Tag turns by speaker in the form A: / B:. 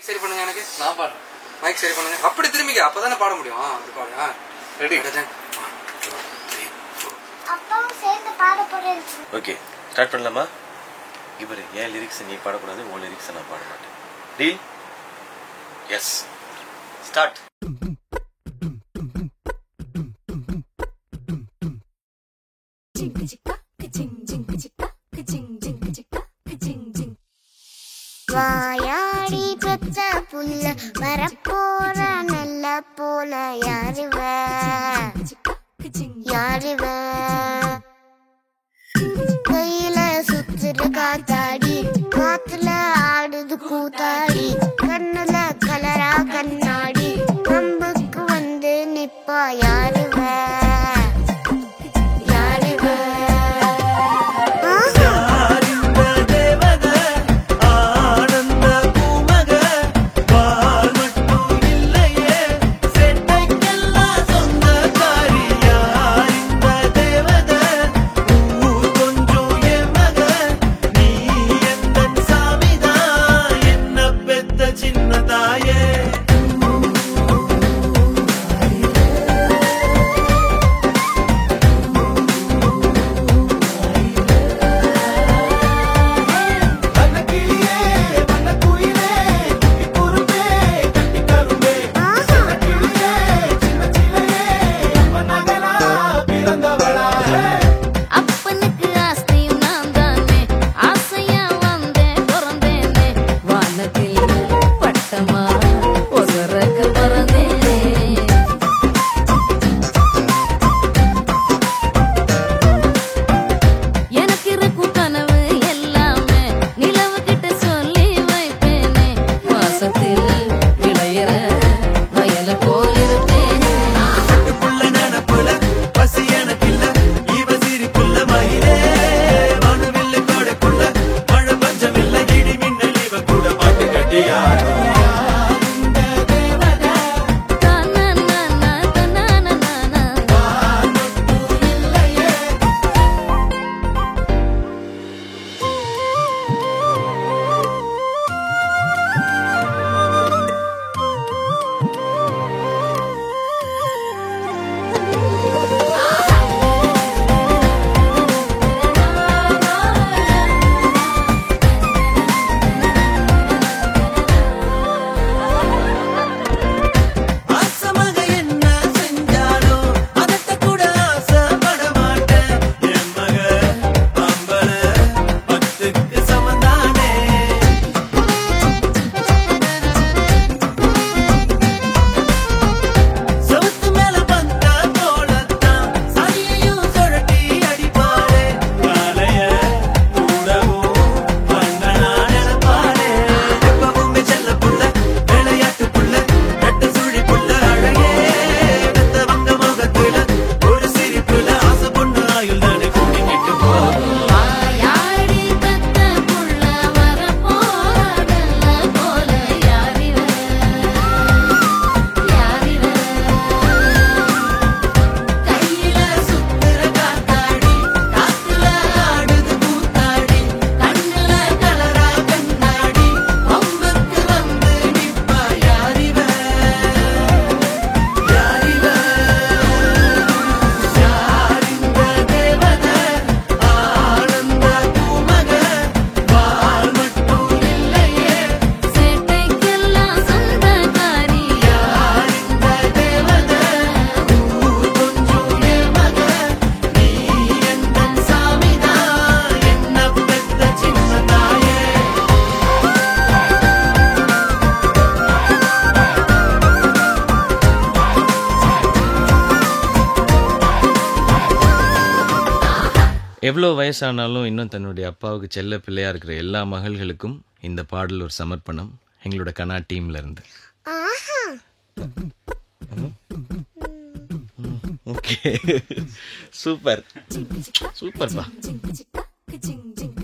A: சரி பண்ணுங்க எனக்கு
B: நான் பாடுறேன்
A: மைக் சரி பண்ணுங்க அப்படி திரும்பிக்க அப்பதானே பாட முடியும் ஆ, அப்படி பாடு ஆ.
B: Ready
A: One, two, three, four.
C: அப்பாவும் சேர்ந்து பாட போறேன்
D: ஓகே ஸ்டார்ட் பண்ணலாமா இவர் என் லிரிக்ஸ் நீ பாடக்கூடாது உன் லிரிக்ஸ் நான் பாட மாட்டேன் டீல் எஸ் ஸ்டார்ட்
C: வாயாடி பெத்த புள்ள வரப்போற நல்ல போல யாருவ யாருவ கையில சுத்துற காத்தாடி காத்துல ஆடுது கூத்தாடி கண்ணுல கலரா கண்ணாடி நம்புக்கு வந்து நிப்பா யாருவ யாருவ ஆஹா
D: ஆனந்த பூமக பால் மட்டும் இல்லையே செட்டைக்கெல்லாம் சொந்தக்காரி யார் இந்த தேவதை ஊர் கொஞ்சம் என் மக நீ எந்தன் சாமிதான் என்ன பெத்த சின்ன தாயே வண்ணக்கிளியே வண்ணக்குயிலே குட்டி குரும்பே கட்டி கரும்பே
C: ஆஹா
D: கிளியே சின்ன சிலையே நம்ம நகலா பிறந்தவளா
E: அப்பனுக்கு ஆஸ்தியும் நான் தானே ஆசையா வந்தேன் பிறந்தேனே வானத்தில் பட்டமா ஒசரக்கு பிறந்தேனே எனக்கு இருக்கும் கனவு எல்லாமே நிலவு கிட்ட சொல்லி வைப்பேனே வாசத்தில் விளையிற வயல போல் இருப்பேனே
D: புள்ள நினப்புல பசி எனக்கில்ல இவ சிரிப்புள்ள மயிலே மனுவில்ல கோடைக்குள்ள மழை பஞ்சமில்ல இடி மின்னல் இவ கூட பாட்டு கட்டியாடும்
E: தனனன தனனனன
D: ஆசமாக என்ன செஞ்சாலும் அதட்ட கூட ஆசைப்பட மாட்டேன் என் மக அம்பல பத்துக்கு சமந்தானே சவுத்து மேல வந்த போலத்தான் சரியையும் சுழட்டி அடிப்பாளே காலைய கூடவும் பண்ணனா நினைப்பாளே எப்பவுமே செல்ல புள்ள விளையாட்டு புள்ள கட்டு சுழி புள்ள அழகே வெத்தவங்க முகத்துல ஒரு சிரிப்புல ஆசை பொண்ணு ஆயுள் தானே கூட்டிக்கிட்டு போகும்
E: வாயாடி பெத்த புள்ள வரப்போறதல்ல போல யாரிவ யாரிவ
D: கையில சுத்துற காத்தாடி காத்துல ஆடுது கூத்தாடி கண்ணுல கலரா கண்ணாடி அம்புக்கு வந்து நிப்பா யாரிவ யாரிவ யாரிந்த தேவதை ஆனந்த பூமக பால் மட்டும் இல்லையே
E: சேட்டைக்கெல்லாம் சொந்தக்காரி
D: யாரிந்த தேவதை ஊர் கொஞ்சம் என் மக நீ எந்தன் சாமிதான் என்ன பெத்த சின்ன தாயே
F: எவ்வளோ வயசானாலும் இன்னும் தன்னுடைய அப்பாவுக்கு செல்ல பிள்ளையா இருக்கிற எல்லா மகள்களுக்கும் இந்த பாடல் ஒரு சமர்ப்பணம் எங்களோட கனா டீம்ல இருந்து
C: ஆஹா
F: ஓகே சூப்பர் சூப்பர்ப்பா
E: ஜிங் ஜிங் ஜிங் ஜிங்